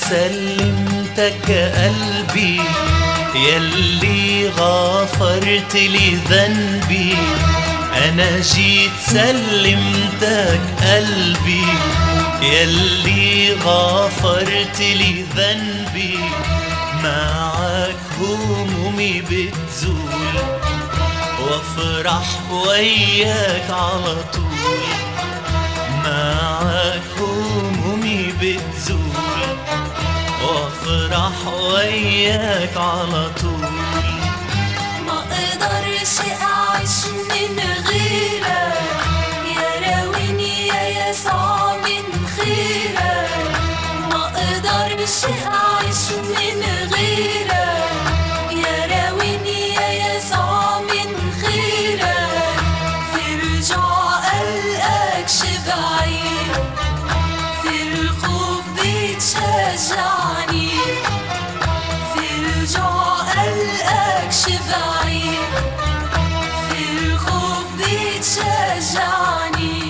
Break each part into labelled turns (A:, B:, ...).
A: سلمتك قلبي يلي غفرت لي ذنبي انا جيت سلمتك قلبي يلي غفرت لي ذنبي معك همومي بتزول وافرح وياك على طول معك همومي بتزول وافرح وياك على طول
B: ما اقدرش اعيش من غيرك يا راويني يا يسوع من خيرك ما اقدرش اعيش من غيرك يا راويني يا يسوع من خيرك في رجوع قلقكش بعيد في الخوف بتشجعني في الجوع قلقكش بعيد في الخوف بتشجعني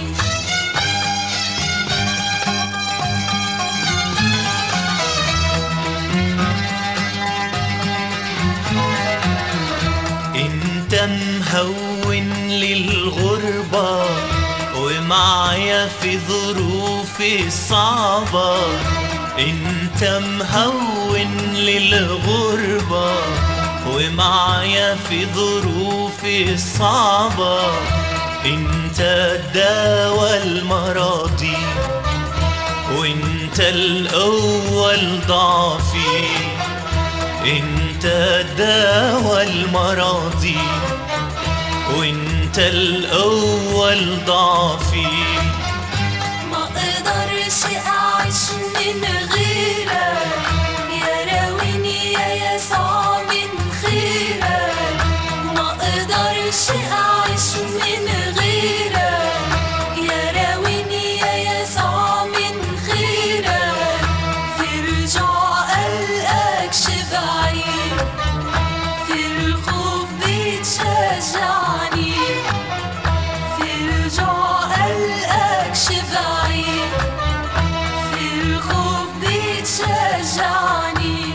A: انت مهون للغربة ومعايا في ظروفي الصعبة انت مهون للغربة ومعايا في ظروفي الصعبة انت الدواء المراضي وانت الاول ضعفي انت داوى المراضي وانت الاول ضعفي
B: ما اقدرش اعيش من غيرك يا راويني يا يسوع من خيرك ما اقدرش اعيش من غيرك يا راويني يا يسوع من خيرك في رجوع قلقكش بعيد في الخوف بتشجعني في الجوع قلقكش بعيد في الخوف بتشجعني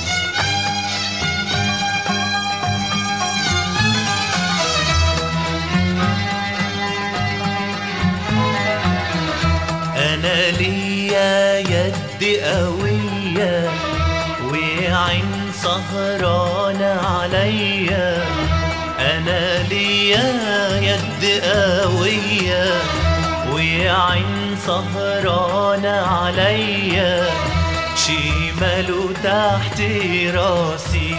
A: انا ليا يد قوية وعين سهرانة عليا انا ليا يد قوية وعين سهرانة عليا شماله تحت راسي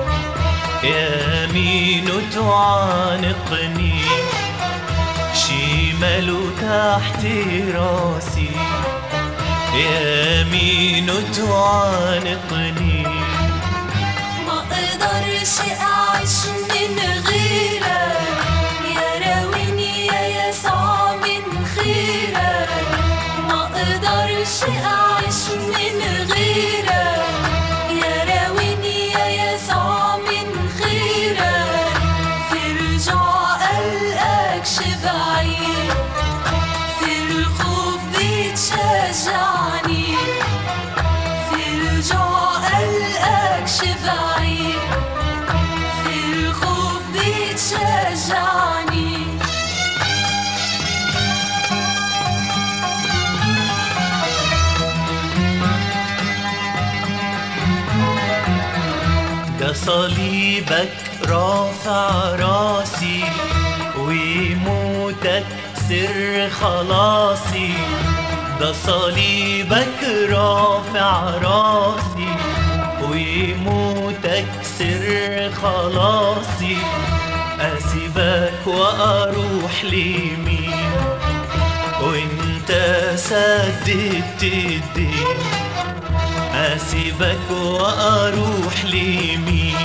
A: يمينه تعانقني شماله تحت راسي يمينه تعانقني
B: ما اقدرش اعيش من غيرك يا راويني يا يسوع من خيرك ما اقدرش اعيش من غيرك يا راويني يا يسوع من خيرك في رجوع قلقكش بعيد في الخوف بتشجعني في الجوع قلقكش بعيد في الخوف بتشجعني
A: ده صليبك رافع راسي وموتك سر خلاصي ده صليبك رافع راسي وموتك سر خلاصي أسيبك وأروح لمين وانت سددت الدين أسيبك وأروح لمين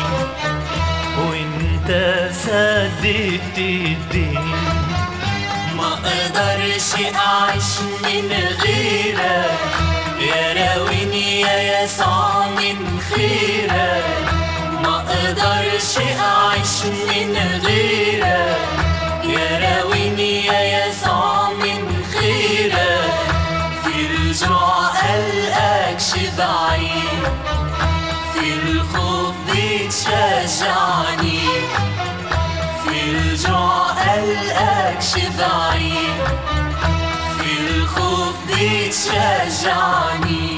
A: وانت سددت الدين
B: ما اقدرش اعيش من غيرك يا راويني يا يسوع من خيرك ما اقدرش اعيش من غيرك يا راويني يا يسوع من خيرك في رجوع قلقكش بعيد في الخوف بتشجعني في الجوع قلقك شبعي في الخوف بتشجعني